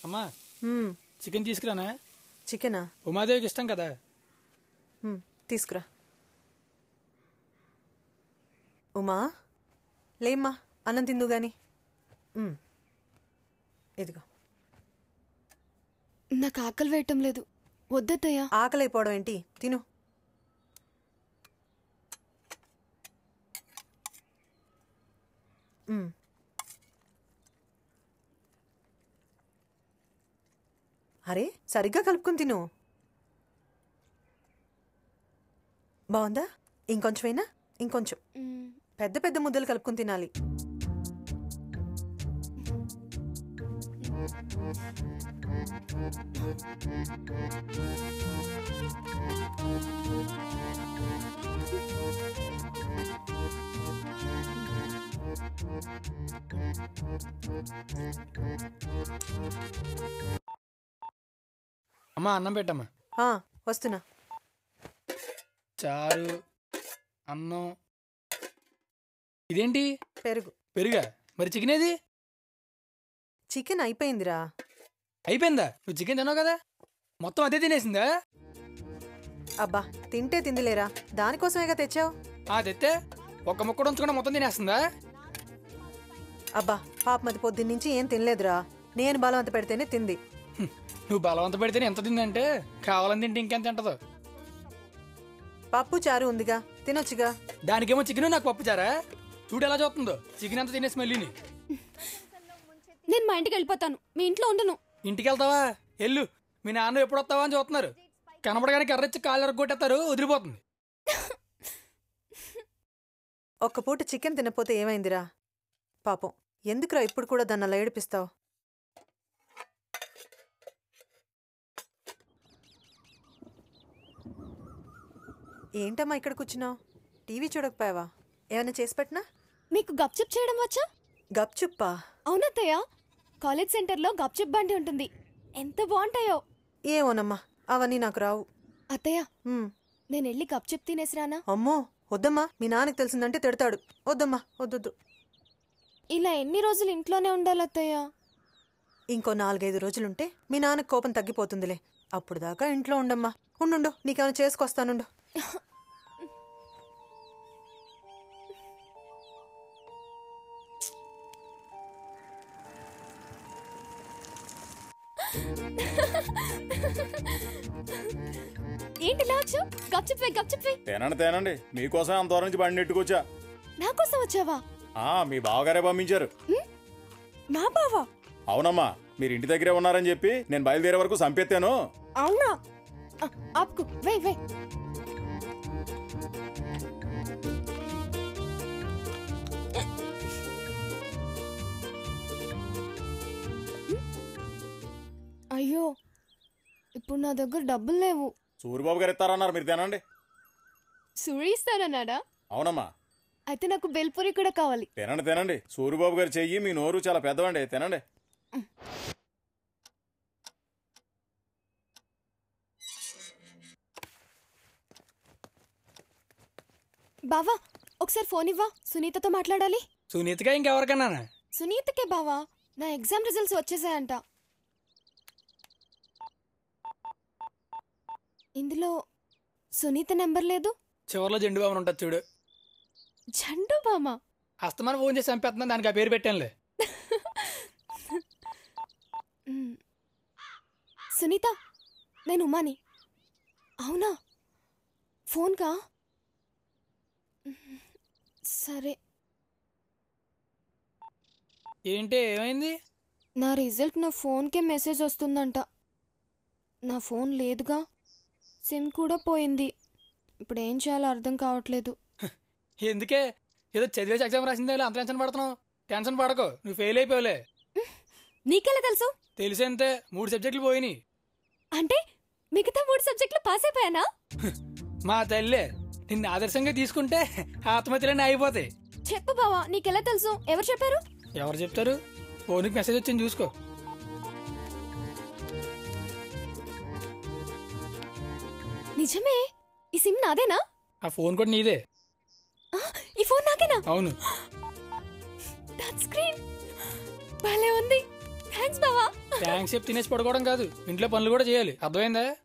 అమ్మా మ్మ్. చికెన్ తీసుకురానా చికెనా ఉమాదేవికి ఇష్టం కదా మ్మ్. తీసుకురా ఉమా లేమ్మా అన్నం తిందు గాని మ్మ్. ఇదిగో నాకు ఆకలి వేయటం లేదు వద్దత్తయ్యా ఆకలైపోవడం ఏంటి తిను మ్మ్. అరే సరిగ్గా కలుపుకుని తిను బాగుందా ఇంకొంచెమైనా ఇంకొంచెం పెద్ద పెద్ద ముద్దలు కలుపుకుని తినాలి అమ్మా అన్నం పెట్టమ్మా ఆ, వస్తున్నా చారు అన్నం ఇదేంటి పెరుగు పెరుగా మరి చికెన్ ఏది చికెన్ అయిపోయిందిరా అయిపోయిందా నువ్వు చికెన్ తిన్నావు కదా మొత్తం అదే తినేసిందా అబ్బా తింటే తిందిలేరా దానికోసమేగా తెచ్చావు ఆ తెస్తే ఒక్క ముక్క ఉంచకుండా మొత్తం తినేస్తుందా అబ్బా పాప మది పొద్దున్నుంచి ఏం తినలేదురా నేను బలవంత పెడితేనే తింది హ్మ్. నువ్వు బలవంత పెడితేనే ఎంత తిందంటే కావాలని తింటే ఇంకెంత తింటదో పప్పు చారు ఉందిగా తినొచ్చుగా దానికేమో చికెన్ నాకు పప్పు చారా చూడు ఎలా చూస్తుందో చికెన్ అంతా తినేసి మళ్ళీని నేను మా ఇంటికి వెళ్ళిపోతాను మీ ఇంట్లో ఉండను ఇంటికి వెళ్తావా ఎల్లు మీ నాన్న ఎప్పుడు వస్తావా అని చూస్తున్నారు కనపడగానే కర్రచ్చి కాళ్ళు ఎరగొట్టేస్తారు వదిలిపోతుంది ఒక్క పూట చికెన్ తినపోతే ఏమైందిరా పాపం ఎందుకురా ఇప్పుడు కూడా దాన్ని అలా ఏడిపిస్తావు ఏంటమ్మా ఇక్కడ కూర్చున్నావు టీవీ చూడకపోయావా ఏమైనా చేసి పెట్టినా మీకు గప్చిప్ చేయడం వచ్చా గప్చుప్పా అవునత్తయ్య కాలేజ్ సెంటర్లో గప్చిప్ బండి ఉంటుంది ఎంత బాగుంటాయో ఏమోనమ్మా అవన్నీ నాకు రావు అత్తయ్య ఉమ్, నేను వెళ్ళి గప్చిప్ తినేసిరానా అమ్మో వద్దమ్మా మీ నాన్నకి తెలిసిందంటే తిడతాడు వద్దమ్మా వద్దొద్దు ఇలా ఎన్ని రోజులు ఇంట్లోనే ఉండాలి అత్తయ్య ఇంకో నాలుగైదు రోజులుంటే మీ నాన్నకి కోపం తగ్గిపోతుందిలే అప్పుడు దాకా ఇంట్లో ఉండమ్మా ఉండు నీకేమైనా చేసుకొస్తానుండు ఏంటి ఇలా వచ్చావు గప్చిప్ వే గప్చిప్ వే తినండి తినండి మీకోసం అంత దూరం నుంచి బండి నెట్టుకొచ్చా నా కోసం వచ్చావా ఆ మీ బావగారే పంపించారు మా బావా అవునమ్మా మీరు ఇంటి దగ్గరే ఉన్నారని చెప్పి నేను బయలుదేరే వరకు సంపెత్తాను అవునా ఆ, ఆపుకు వే వే అయ్యో ఇప్పుడు నా దగ్గర డబ్బులు లేవు సూరిబాబు గారు ఇస్తారన్నారు మీరు తినండి సుడి ఇస్తానన్నాడా అవునమ్మా అయితే నాకు బెల్పూరి కూడా కావాలి తినండి తినండి సూరిబాబు గారు చెయ్యి మీ నోరు చాలా పెద్దవండి తినండి బావా ఒకసారి ఫోన్ ఇవ్వా సునీతతో మాట్లాడాలి సునీతగా ఇంకెవరికన్నా సునీతకే బావా నా ఎగ్జామ్ రిజల్ట్స్ వచ్చేసాయంట ఇందులో సునీత నెంబర్ లేదు చివరిలో జెండు బాబు ఉంటుంది చూడు జండు బామా అస్తమానం ఫోన్ చేసి చంపేస్తున్నాను దానికి ఆ పేరు పెట్టానులే మ్. సునీత నేను ఉమాని అవునా ఫోన్కా మ్, సరే ఏంటి ఏమైంది నా రిజల్ట్ నా ఫోన్కే మెసేజ్ వస్తుందంట నా ఫోన్ లేదుగా సిమ్ కూడా పోయింది ఇప్పుడు ఏం చేయాలో అర్థం కావట్లేదు ఎందుకే ఏదో చదివేసి ఎగ్జామ్ రాసిందే అంత టెన్షన్ పడుతున్నావు టెన్షన్ పడకు నువ్వు ఫెయిల్ అయిపోలే నీకెలా తెలుసు తెలిసేంతే మూడు సబ్జెక్టులు పోయినాయి అంటే మిగతా మూడు సబ్జెక్టులు పాస్ అయిపోయానా మా తల్లే నిన్ను ఆదర్శంగా తీసుకుంటే ఆత్మహత్యలన్నీ అయిపోతాయి చెప్పు బావా నీకెలా తెలుసు ఎవరు చెప్పారు ఎవరు చెప్తారు ఫోన్కి మెసేజ్ వచ్చింది చూసుకో నిజమే ఈ సిమ్ నాదేనా ఆ ఫోన్ కూడా నీదే ఆ, ఈ ఫోన్ నాకేనా అవును టచ్ స్క్రీన్ భలే ఉంది థ్యాంక్స్ బావా థ్యాంక్స్ చెప్పి తినేసి పడుకోవడం కాదు ఇంట్లో పనులు కూడా చేయాలి అర్థమైందా